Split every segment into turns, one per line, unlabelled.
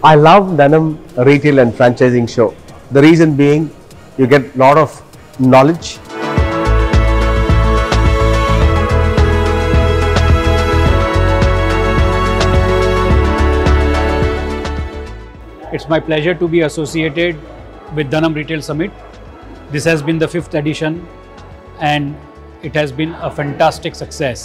I love Dhanam Retail and Franchising Show. The reason being, you get a lot of knowledge.
It's my pleasure to be associated with Dhanam Retail Summit. This has been the fifth edition and it has been a fantastic success.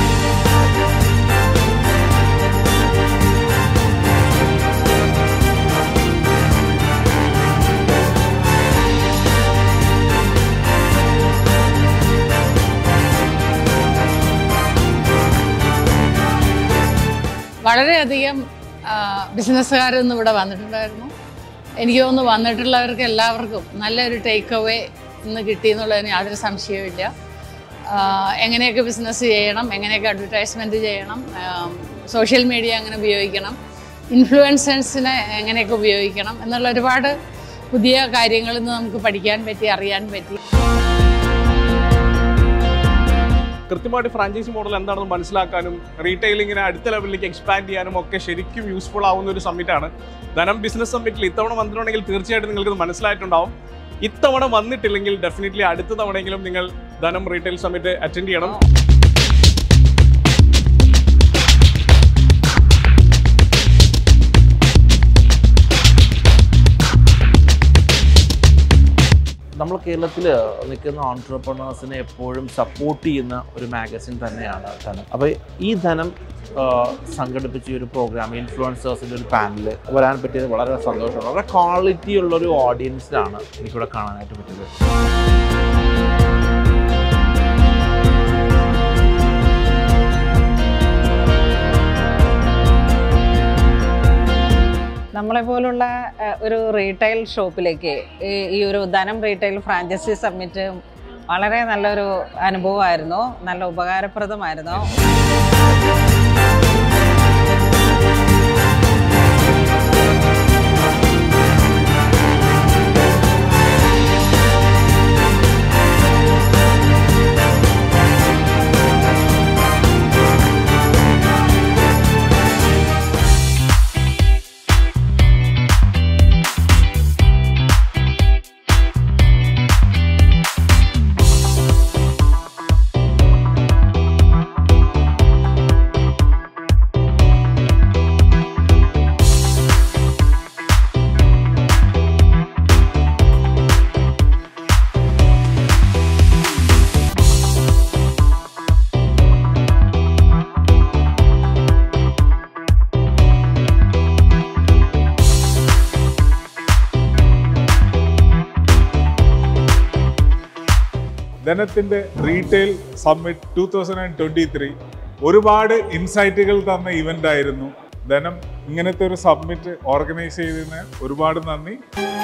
വളരെയധികം ബിസിനസ്സുകാരൊന്നും ഇവിടെ വന്നിട്ടുണ്ടായിരുന്നു എനിക്ക് തോന്നുന്നു വന്നിട്ടുള്ളവർക്ക് എല്ലാവർക്കും നല്ലൊരു take away ഇന്ന് കിട്ടി എന്നുള്ളതിന് യാതൊരു സംശയവുമില്ല ആ, എങ്ങനെയൊക്കെ ബിസിനസ് ചെയ്യണം എങ്ങനെയൊക്കെ അഡ്വർടൈസ്മെൻറ്റ് ചെയ്യണം സോഷ്യൽ മീഡിയ എങ്ങനെ ഉപയോഗിക്കണം ഇൻഫ്ലുവൻസേഴ്സിനെ എങ്ങനെയൊക്കെ ഉപയോഗിക്കണം എന്നുള്ള ഒരുപാട് പുതിയ കാര്യങ്ങൾ ഇന്ന് നമുക്ക് പഠിക്കാൻ പറ്റി അറിയാൻ പറ്റി
കൃത്യമായിട്ട് ഫ്രാഞ്ചൈസി മോഡൽ എന്താണെന്ന് മനസ്സിലാക്കാനും റീറ്റെയിലിങ്ങിനെ അടുത്ത ലെവലിലേക്ക് എക്സ്പാൻഡ് ചെയ്യാനും ഒക്കെ ശരിക്കും യൂസ്ഫുൾ ആവുന്ന ഒരു സമ്മിറ്റാണ് ധനം ബിസിനസ് സമ്മിറ്റിൽ ഇത്തവണ വന്നിട്ടുണ്ടെങ്കിൽ തീർച്ചയായിട്ടും നിങ്ങൾക്ക് ഇത് മനസ്സിലായിട്ടുണ്ടാവും ഇത്തവണ വന്നിട്ടില്ലെങ്കിൽ ഡെഫിനറ്റ്ലി അടുത്ത തവണയെങ്കിലും നിങ്ങൾ ധനം റീറ്റെയിൽ സമ്മിറ്റ് അറ്റൻഡ് ചെയ്യണം
നമ്മൾ കേരളത്തിൽ നിൽക്കുന്ന ഓൺട്രപ്രണേഴ്സിനെ എപ്പോഴും സപ്പോർട്ട് ചെയ്യുന്ന ഒരു മാഗസിൻ തന്നെയാണ് ധനം അപ്പോൾ ഈ ധനം ആ, സംഘടിപ്പിച്ച ഈ ഒരു പ്രോഗ്രാം ഇൻഫ്ലുവൻസേഴ്സിൻ്റെ ഒരു പാനൽ വരാൻ പറ്റിയത് വളരെ സന്തോഷമാണ് വളരെ ക്വാളിറ്റി ഉള്ള ഒരു ഓഡിയൻസിനാണ് എനിക്കിവിടെ കാണാനായിട്ട് പറ്റിയത്
നമ്മളെ പോലുള്ള ഏഹ്, ഒരു റീറ്റെയിൽ ഷോപ്പിലേക്ക് ഈ ഈ ഒരു ധനം റീറ്റെയിൽ ഫ്രാഞ്ചൈസി സബ്മിറ്റ് വളരെ നല്ലൊരു അനുഭവമായിരുന്നു നല്ല ഉപകാരപ്രദമായിരുന്നു
ധനത്തിന്റെ retail summit two thousand and twenty three ഒരുപാട് ഇൻസൈറ്റുകൾ തന്ന ഇവന്റ് ആയിരുന്നു ധനം ഇങ്ങനത്തെ ഒരു സബ്മിറ്റ് ഓർഗനൈസ് ചെയ്തതിന് ഒരുപാട് നന്ദി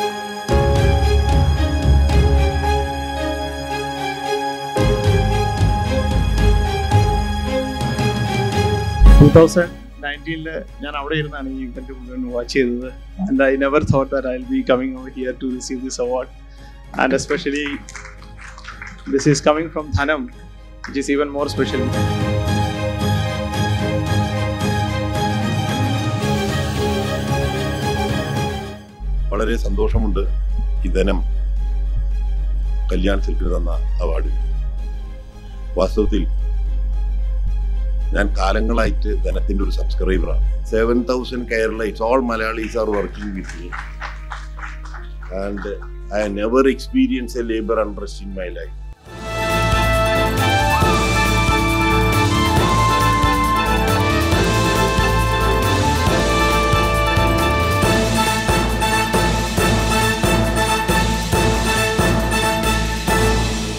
ടൂ തൗസൻഡ് നയൻറ്റീനില് ഞാൻ അവിടെ ഇരുന്നാണ് ഈ ഇവന്റ് മുഴുവൻ വാച്ച് ചെയ്തത് and I never thought that I will be coming over here to receive this award and especially this is coming from Dhanam which is even more special
വളരെ സന്തോഷമുണ്ട് ഈ ധനം കല്യാൺ സിൽക്കിന് തന്ന അവാർഡ് വാസ്തവത്തിൽ ഞാൻ കാലങ്ങളായിട്ട് ധനത്തിന്റെ ഒരു സബ്സ്ക്രൈബറാണ് seven thousand Keralites all Malayalees are working with me and I never experience a labour unrest in my life